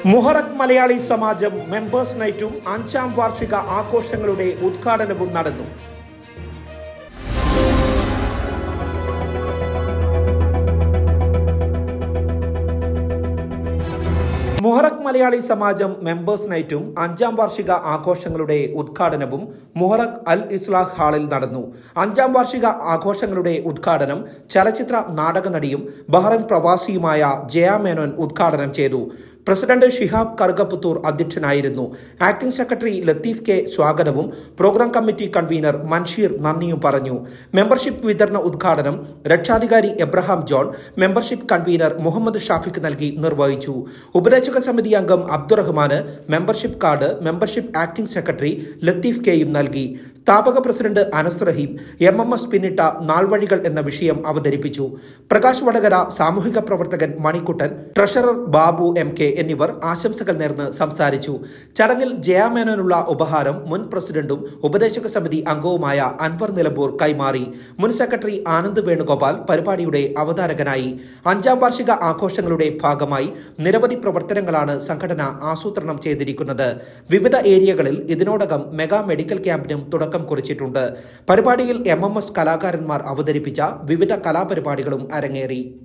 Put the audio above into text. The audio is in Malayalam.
മുഹറക് മലയാളി സമാജം മെമ്പേഴ്സ് നൈറ്റും അഞ്ചാം വാർഷിക ആഘോഷങ്ങളുടെ ഉദ്ഘാടനവും നടന്നു മുഹറക് മലയാളി സമാജം മെമ്പേഴ്സ് നൈറ്റും അഞ്ചാം വാർഷിക ആഘോഷങ്ങളുടെ ഉദ്ഘാടനവും മുഹറക് അൽ ഇസ്ലാഹ് ഹാളിൽ നടന്നു അഞ്ചാം വാർഷിക ആഘോഷങ്ങളുടെ ഉദ്ഘാടനം ചലച്ചിത്ര നാടക നടിയും ബഹ്റൈൻ പ്രവാസിയുമായ ജയ മേനോൻ ഉദ്ഘാടനം ചെയ്തു പ്രസിഡന്റ് ഷിഹാബ് കറുകപ്പുത്തൂർ അധ്യക്ഷനായിരുന്നു ആക്ടിംഗ് സെക്രട്ടറി ലത്തീഫ് കെ സ്വാഗതവും പ്രോഗ്രാം കമ്മിറ്റി കൺവീനർ മൻഷീർ നന്ദിയും പറഞ്ഞു മെമ്പർഷിപ്പ് വിതരണ ഉദ്ഘാടനം രക്ഷാധികാരി എബ്രഹാം ജോൺ മെമ്പർഷിപ്പ് കൺവീനർ മുഹമ്മദ് ഷാഫിക്ക് നൽകി നിർവഹിച്ചു ഉപദേശക സമിതി അംഗം അബ്ദുറഹ്മാന് membership card membership acting secretary Latheef കെയും നൽകി സ്ഥാപക president Anas Rahim M M S പിന്നിട്ട നാൾവഴികൾ എന്ന വിഷയം അവതരിപ്പിച്ചു പ്രകാശ് വടകര സാമൂഹിക പ്രവർത്തകൻ Manikuttan treasurer Babu M K എന്നിവർ ആശംസകൾ നേർന്ന് സംസാരിച്ചു ചടങ്ങിൽ ജയാമേനോനുള്ള ഉപഹാരം മുൻ പ്രസിഡന്റും ഉപദേശക സമിതി അംഗവുമായ അൻവർ നിലമ്പൂർ കൈമാറി മുൻ സെക്രട്ടറി ആനന്ദ് വേണുഗോപാൽ പരിപാടിയുടെ അവതാരകനായി അഞ്ചാം വാർഷിക ആഘോഷങ്ങളുടെ ഭാഗമായി നിരവധി പ്രവർത്തനങ്ങളാണ് സംഘടന ആസൂത്രണം ചെയ്തിരിക്കുന്നത് വിവിധ ഏരിയകളിൽ ഇതിനോടകം മെഗാ മെഡിക്കൽ ക്യാമ്പിനും തുടക്കം കുറിച്ചിട്ടുണ്ട് പരിപാടിയിൽ എം എം എസ് കലാകാരന്മാർ അവതരിപ്പിച്ച വിവിധ കലാപരിപാടികളും അരങ്ങേറി